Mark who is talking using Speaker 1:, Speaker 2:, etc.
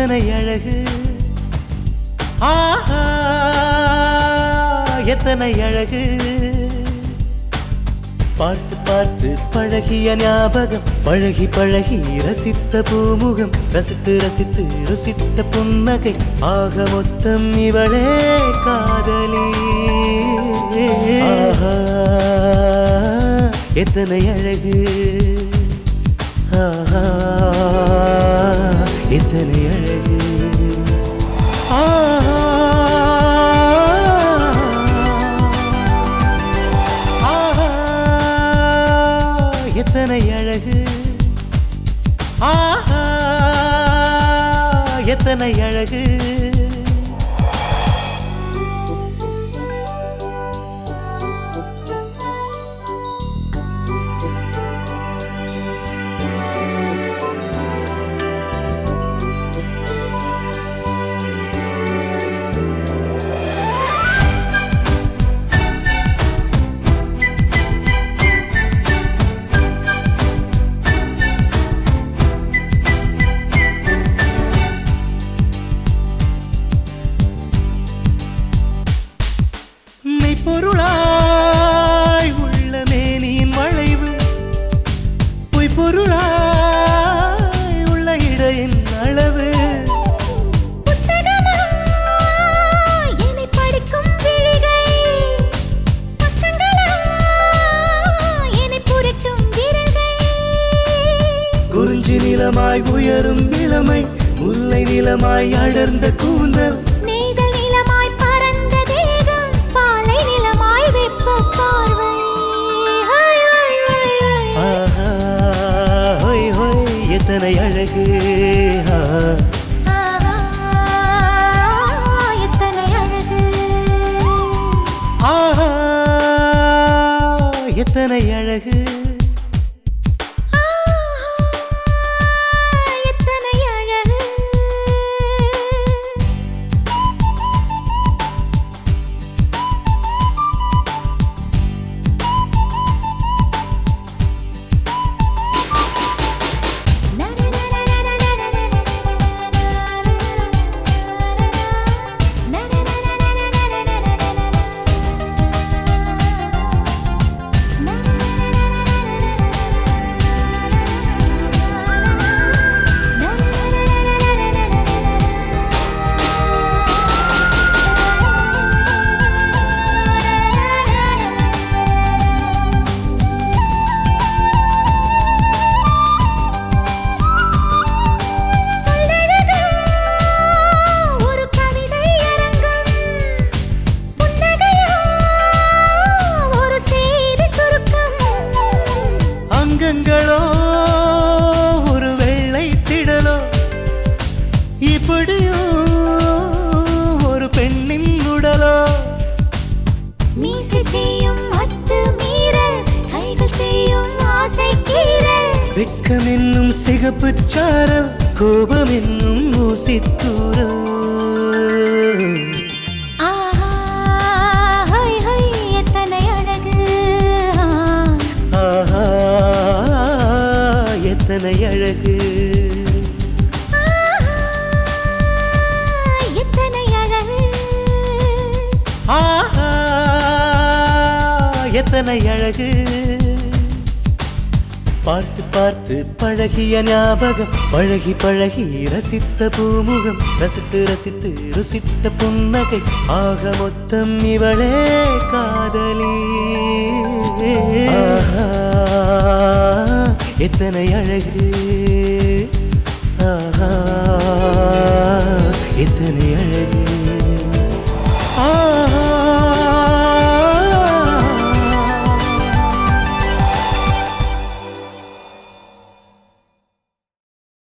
Speaker 1: எத்தனை அழகு ஆஹா எத்தனை அழகு பார்த்து பார்த்து பழகிய ஞாபகம் பழகி பழகி ரசித்த பூமுகம் ரசித்து ரசித்து ருசித்த புன்னகை ஆக மொத்தம் இவளே காதலி ஆஹா எத்தனை அழகு ஆஹா எத்தனை அழகு ஆஹா ஆஹா எத்தனை அழகு ஆஹா எத்தனை அழகு மெய்ப்பொருளாய் உள்ள மேனியின் வளைவு பொய்ப்பொருளாய் உள்ள இடையின் அளவு
Speaker 2: புத்தகமா என்னை படிக்கும் விழிகள் பக்கங்களா என்னை புரட்டும் விரல்கள்
Speaker 1: குறிஞ்சி நிலமாய் உயரும் இளமை முல்லை நிலமாய் அடர்ந்த கூந்தல்
Speaker 2: நெய்தல் நிலமாய் பறந்த தேகம் பாலை நிலமாய் வெப்ப பார்வை ஹாய், ஹாய், ஹாய், ஹாய்.
Speaker 1: ஆஹா ஹொய் ஹொய் எத்தனை அழகு ஆ,
Speaker 2: ஆஹா, எத்தனை அழகு
Speaker 1: ஆஹா எத்தனை அழகு
Speaker 2: ஆஹா, எத்தனை அழகு சொல்லழகா ஒரு கவிதை அரங்கம் புன்னகையா ஒரு செய்தி சுருக்கம்
Speaker 1: அங்கங்களோ ஒரு வெள்ளை திடலோ இப்படியோ ஒரு பெண்ணின் உடலோ
Speaker 2: மீசை செய்யும் அத்து மீறல் கைகள் செய்யும் ஆசை கீறல்
Speaker 1: வெட்கம் என்னும் சிகப்பு சாரல் கோபம் என்னும் ஊசித்தூரல்
Speaker 2: ஆஹா ஹொய் ஹொய் எத்தனை அழகு
Speaker 1: ஆஹா எத்தனை அழகு
Speaker 2: ஆஹா, எத்தனை அழகு
Speaker 1: ஆஹா எத்தனை அழகு பார்த்து பார்த்து பழகிய ஞாபகம் பழகி பழகி ரசித்த பூமுகம் ரசித்து ரசித்து ருசித்த புன்னகை ஆக மொத்தம் இவளே காதலி ஆஹா, எத்தனை அழகு ஆஹா எத்தனை அழகு